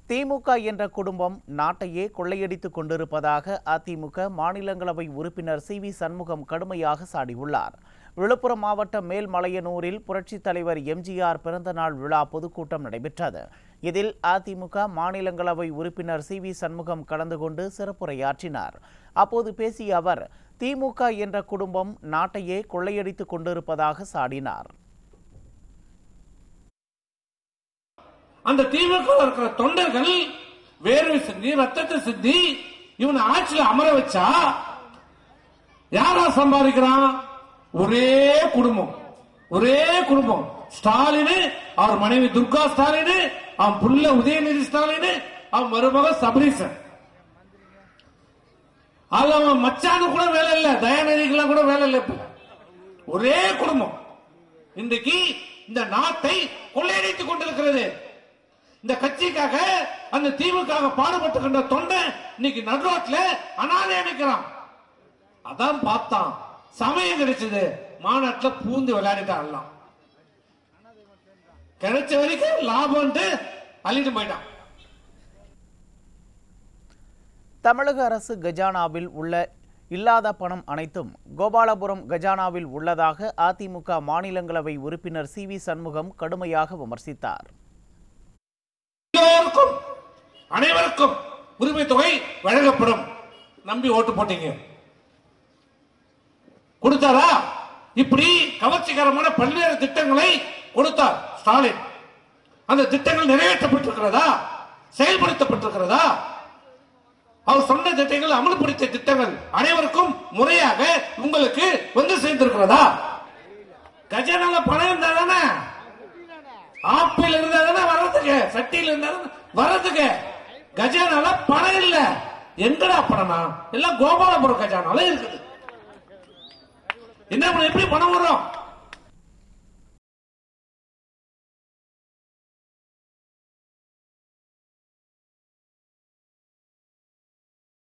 திமுக என்ற குடும்பம் நாட்டையே கொள்ளையடித்துக் கொண்டிருப்பதாக அதிமுக மாநிலங்களவை உறுப்பினர் சி வி சண்முகம் கடுமையாக சாடியுள்ளார் விழுப்புரம் மாவட்டம் மேல்மலையனூரில் புரட்சித் தலைவர் எம்ஜிஆர் பிறந்தநாள் விழா பொதுக்கூட்டம் நடைபெற்றது இதில் அதிமுக மாநிலங்களவை உறுப்பினர் சி வி சண்முகம் கலந்து கொண்டு சிறப்புரையாற்றினார் அப்போது பேசிய அவர் திமுக என்ற குடும்பம் நாட்டையே கொள்ளையடித்துக் கொண்டிருப்பதாக சாடினார் அந்த திமுக இருக்கிற தொண்டர்கள் வேர்வை சிந்தி ரத்தத்தை சிந்தி இவனை ஆட்சியில அமர வச்சா யாரா சம்பாதிக்கிறான் ஒரே குடும்பம் ஒரே குடும்பம் ஸ்டாலின் அவர் மனைவி துர்கா ஸ்டாலின் அவன் புள்ள உதயநிதி ஸ்டாலின் அவன் மருமக சபரீசன் அது அவன் மச்சானு கூட வேலை இல்ல தயாநிதிக்கெல்லாம் கூட வேலை இல்ல இப்ப ஒரே குடும்பம் இன்றைக்கு இந்த நாட்டை கொள்ளையடித்துக் கொண்டிருக்கிறது இந்த கட்சிக்காக அந்த தீவுக்காக பாடுபட்டு கொண்ட தொண்டை இன்னைக்கு நடுரோட்ல அனாதையா நிக்கிறான் அதான் பார்த்தான் சமயம் கிடைச்சது மாநாட்டுல பூந்து விளையாடிட்டான் எல்லாம் கிடைச்ச வரைக்கும் லாபம்ட்டு அள்ளிட்டு போயிட்டான் தமிழக அரசு கஜானாவில் உள்ள இல்லாத பணம் அனைத்தும் கோபாலபுரம் கஜானாவில் உள்ளதாக அதிமுக மாநிலங்களவை உறுப்பினர் சி வி சண்முகம் கடுமையாக விமர்சித்தார் எல்லோருக்கும் அனைவருக்கும் உரிமை தொகை வழங்கப்படும் நம்பி ஓட்டு போட்டீங்க கொடுத்தாரா இப்படி கவர்ச்சிகரமான பல்வேறு திட்டங்களை கொடுத்தார் ஸ்டாலின் அந்த திட்டங்கள் நிறைவேற்றப்பட்டிருக்கிறதா செயல்படுத்தப்பட்டிருக்கிறதா அவர் சொன்ன திட்டங்கள் அமல்படுத்திய திட்டங்கள் அனைவருக்கும் முறையாக உங்களுக்கு வந்து சேர்ந்திருக்கிறதா கஜானால பணம் இருந்தா தானே ஆப்பிள் இருந்தா தானே வர்றதுக்கு சட்டியில் இருந்தா தானே வர்றதுக்கு கஜானால பணம் இல்ல எங்கடா பணமா எல்லாம் கோபாலபுரம் கஜானால இருக்குது என்ன பண்ண எப்படி பணம் வரும்